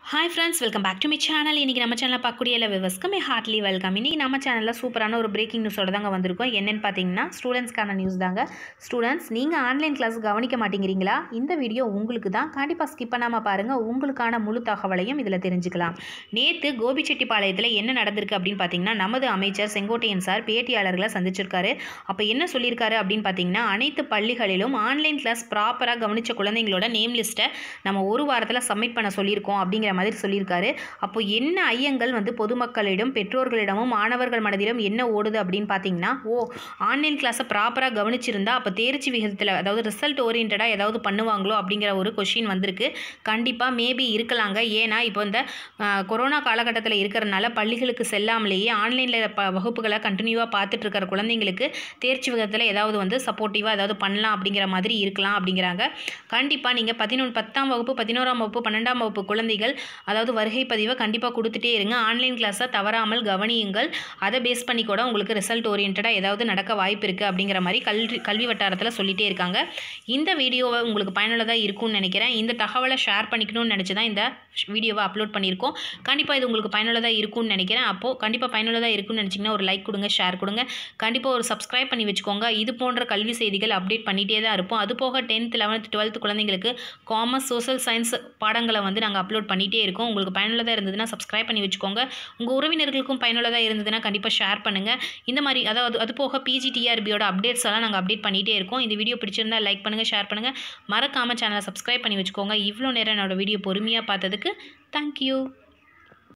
hi friends welcome back to my channel இன்றைக்கி நம்ம சேனலில் பார்க்கக்கூடிய எல்லா விவஸ்க்கும் மே ஹார்ட்லி வெல்கம் இன்றைக்கி நம்ம சேனலில் சூப்பரான ஒரு பிரேக்கிங் நியூஸோட தாங்க வந்திருக்கோம் என்னென்னு பார்த்தீங்கன்னா ஸ்டூடெண்ட்ஸ்க்கான நியூஸ் தாங்க ஸ்டூடெண்ட்ஸ் நீங்கள் ஆன்லைன் கிளாஸ் கவனிக்க மாட்டேங்கிறீங்களா இந்த வீடியோ உங்களுக்கு தான் கண்டிப்பாக ஸ்கிப் பண்ணாமல் பாருங்கள் உங்களுக்கான முழு தகவலையும் இதில் தெரிஞ்சுக்கலாம் நேற்று கோபிச்செட்டிப்பாளையத்தில் என்ன நடந்திருக்கு அப்படின்னு பார்த்தீங்கன்னா நமது அமைச்சர் செங்கோட்டையன் சார் பேட்டியாளர்களை சந்திச்சிருக்காரு அப்போ என்ன சொல்லியிருக்காரு அப்படின்னு பார்த்தீங்கன்னா அனைத்து பள்ளிகளிலும் ஆன்லைன் கிளாஸ் ப்ராப்பராக கவனித்த குழந்தைங்களோட நேம் லிஸ்ட்டை நம்ம ஒரு வாரத்தில் சப்மிட் பண்ண சொல்லியிருக்கோம் அப்படிங்கிற மாதிரி சொல்லியிருக்காரு அப்போ என்ன ஐயங்கள் வந்து பொதுமக்களிடம் பெற்றோர்களிடமும் மாணவர்கள் மனதிலும் என்ன ஓடுது அப்படின்னு பார்த்தீங்கன்னா ஓ ஆன்லைன் கிளாஸை ப்ராப்பராக கவனிச்சிருந்தா அப்போ தேர்ச்சி விகிதத்தில் அதாவது ரிசல்ட் ஓரியன்டாக ஏதாவது பண்ணுவாங்களோ அப்படிங்கிற ஒரு கொஷின் வந்திருக்கு கண்டிப்பாக மேபி இருக்கலாங்க ஏன்னா இப்போ இந்த ஆஹ், கொரோனா காலகட்டத்தில் இருக்கிறனால பள்ளிகளுக்கு செல்லாமலேயே ஆன்லைனில் ப வகுப்புகளை கண்டினியூவாக பார்த்துட்டு இருக்கிற குழந்தைங்களுக்கு தேர்ச்சி விகிதத்தில் ஏதாவது வந்து சப்போர்ட்டிவாக ஏதாவது பண்ணலாம் அப்படிங்கிற மாதிரி இருக்கலாம் அப்படிங்கிறாங்க கண்டிப்பாக நீங்கள் பதினொன்று பத்தாம் வகுப்பு பதினோராம் வகுப்பு பன்னெண்டாம் வகுப்பு குழந்தைகள் அதாவது வருகை பதிவை கண்டிப்பாக கொடுத்துட்டே இருங்க ஆன்லைன் கிளாஸை தவறாமல் கவனியுங்கள் அதை பேஸ் பண்ணி கூட உங்களுக்கு ரிசல்ட் ஓரியன்டாக ஏதாவது நடக்க வாய்ப்பு இருக்குது அப்படிங்கிற மாதிரி கல்வி கல்வி வட்டாரத்தில் சொல்லிகிட்டே இருக்காங்க இந்த வீடியோவை உங்களுக்கு பயனுள்ளதாக இருக்கும்னு நினைக்கிறேன் இந்த தகவலை ஷேர் பண்ணிக்கணும்னு நினச்சி தான் இந்த வீடியோவை அப்லோட் பண்ணியிருக்கோம் கண்டிப்பாக இது உங்களுக்கு பயனுள்ளதாக இருக்கும்னு நினைக்கிறேன் அப்போது கண்டிப்பாக பயனுள்ளதாக இருக்கும்னு நினச்சிங்கன்னா ஒரு லைக் கொடுங்க ஷேர் கொடுங்க கண்டிப்பாக ஒரு சப்ஸ்கிரைப் பண்ணி வச்சுக்கோங்க இது போன்ற கல்வி செய்திகள் அப்டேட் பண்ணிகிட்டே தான் இருப்போம் அது போக டென்த் லெவன்த் டுவெல்த் குழந்தைங்களுக்கு காமர்ஸ் சோஷியல் சயின்ஸ் பாடங்களை வந்து நாங்கள் அப்லோட் பண்ணிகிட்டே இருக்கோம் உங்களுக்கு பயனுள்ளதாக இருந்ததுன்னா சப்ஸ்கிரைப் பண்ணி வச்சுக்கோங்க உங்கள் உறவினர்களுக்கும் பயனுள்ளதாக இருந்ததுன்னா கண்டிப்பாக ஷேர் பண்ணுங்கள் இந்த மாதிரி அதாவது அது போக பிஜிடிஆர்பியோட அப்டேட்ஸ் எல்லாம் நாங்கள் அப்டேட் பண்ணிகிட்டே இருக்கோம் இந்த வீடியோ பிடிச்சிருந்தா லைக் பண்ணுங்கள் ஷேர் பண்ணுங்கள் மறக்காமல் சேனலை சப்ஸ்கிரைப் பண்ணி வச்சுக்கோங்க இவ்வளோ நேரம் என்னோட வீடியோ பொறுமையாக பார்த்ததுக்கு தேங்க்யூ